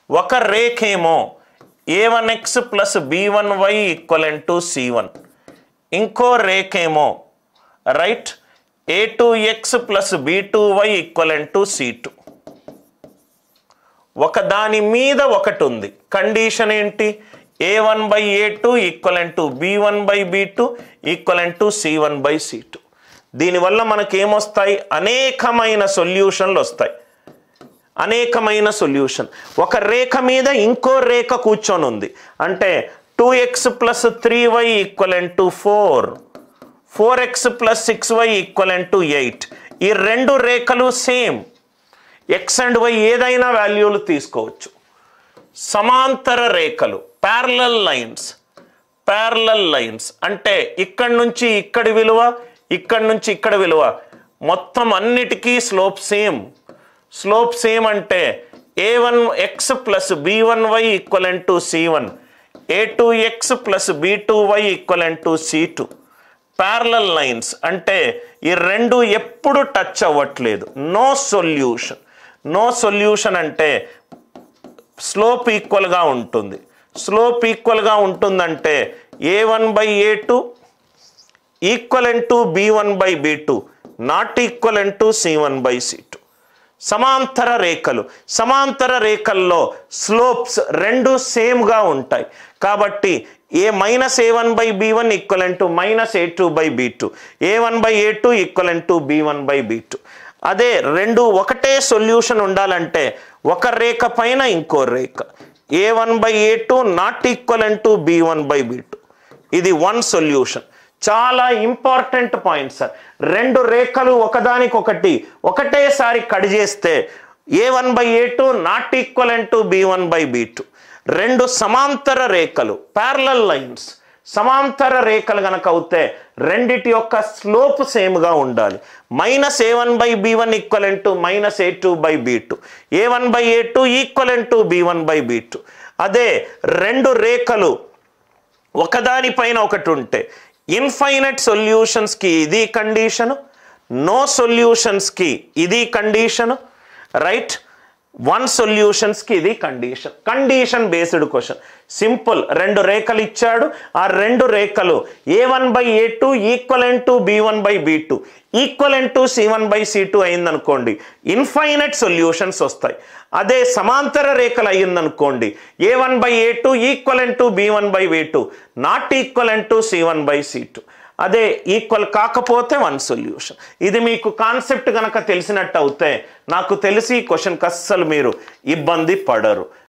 ఒక రేఖ ఏమో a one x plus b one y equivalent to c one ఇంకో రేఖ ఏమో right a two x plus b two y equivalent to c two ఒక దాని మీద ఒకటి ఉంది కండిషన్ ఏంటి a one by a two equivalent to b one by b two equivalent to c one by c two దీనివల్ల మనకి ఏమొస్తాయి అనేకమైన సొల్యూషన్లు వస్తాయి అనేకమైన సొల్యూషన్ ఒక రేఖ మీద ఇంకో రేఖ కూర్చొని ఉంది అంటే two x plus three y equivalent to four four x plus six y equivalent to eight ఈ రెండు రేఖలు సేమ్ ఎక్స్ అండ్ వై ఏదైనా వాల్యూలు తీసుకోవచ్చు సమాంతర రేఖలు ప్యారలల్ లైన్స్ ప్యారలల్ లైన్స్ అంటే ఇక్కడి నుంచి ఇక్కడి విలువ ఇక్కడి నుంచి ఇక్కడ విలువ మొత్తం అన్నిటికీ స్లోప్ సేమ్ స్లోప్ సేమ్ అంటే a one x plus b one y equivalent to c one a two x plus b two y equivalent to c two parallel lines అంటే ఈ రెండు ఎప్పుడు టచ్ అవ్వట్లేదు నో సొల్యూషన్ నో సొల్యూషన్ అంటే slope ఈక్వల్గా ఉంటుంది slope ఈక్వల్గా ఉంటుందంటే a one by a two equivalent to b one by b two not equivalent to c one by c two సమాంతర రేఖలు సమాంతర రేఖల్లో స్లోప్స్ రెండు సేమ్గా ఉంటాయి కాబట్టి a minus a one by b one equivalent to minus a two by b two a one by a two equivalent to b one by b two అదే రెండు ఒకటే సొల్యూషన్ ఉండాలంటే ఒక రేఖ పైన ఇంకో రేఖ a one by a two not equivalent to b one by b two ఇది వన్ సొల్యూషన్ చాలా ఇంపార్టెంట్ పాయింట్ సార్ రెండు రేఖలు ఒకదానికొకటి ఒకటేసారి కట్ చేస్తే a one by a two not equivalent to b one by b two రెండు సమాంతర రేఖలు ప్యారలల్ లైన్స్ సమాంతర రేఖలు గనక అవుతే రెండిటి యొక్క స్లోప్ సేమ్గా ఉండాలి minus a one by b one equivalent to minus a two by b two a one by a two equivalent to b one by b two అదే రెండు రేఖలు ఒకదానిపైన ఒకటి ఉంటే ఇన్ఫైనట్ సొల్యూషన్స్కి ఇది కండిషను నో సొల్యూషన్స్కి ఇది కండిషను రైట్ వన్ సొల్యూషన్స్కి ఇది condition condition based question simple రెండు రేఖలు ఇచ్చాడు ఆ రెండు రేఖలు a one by a two equivalent to b one by b two equivalent to c one by c two అయిందనుకోండి ఇన్ఫైనట్ సొల్యూషన్స్ వస్తాయి అదే సమాంతర రేఖలు అయ్యిందనుకోండి a one by a two equivalent to b one by b two not equivalent to c one by c two అదే equal కాకపోతే one solution ఇది మీకు కాన్సెప్ట్ కనుక తెలిసినట్టు అవుతే నాకు తెలిసి క్వశ్చన్కి అస్సలు మీరు ఇబ్బంది పడరు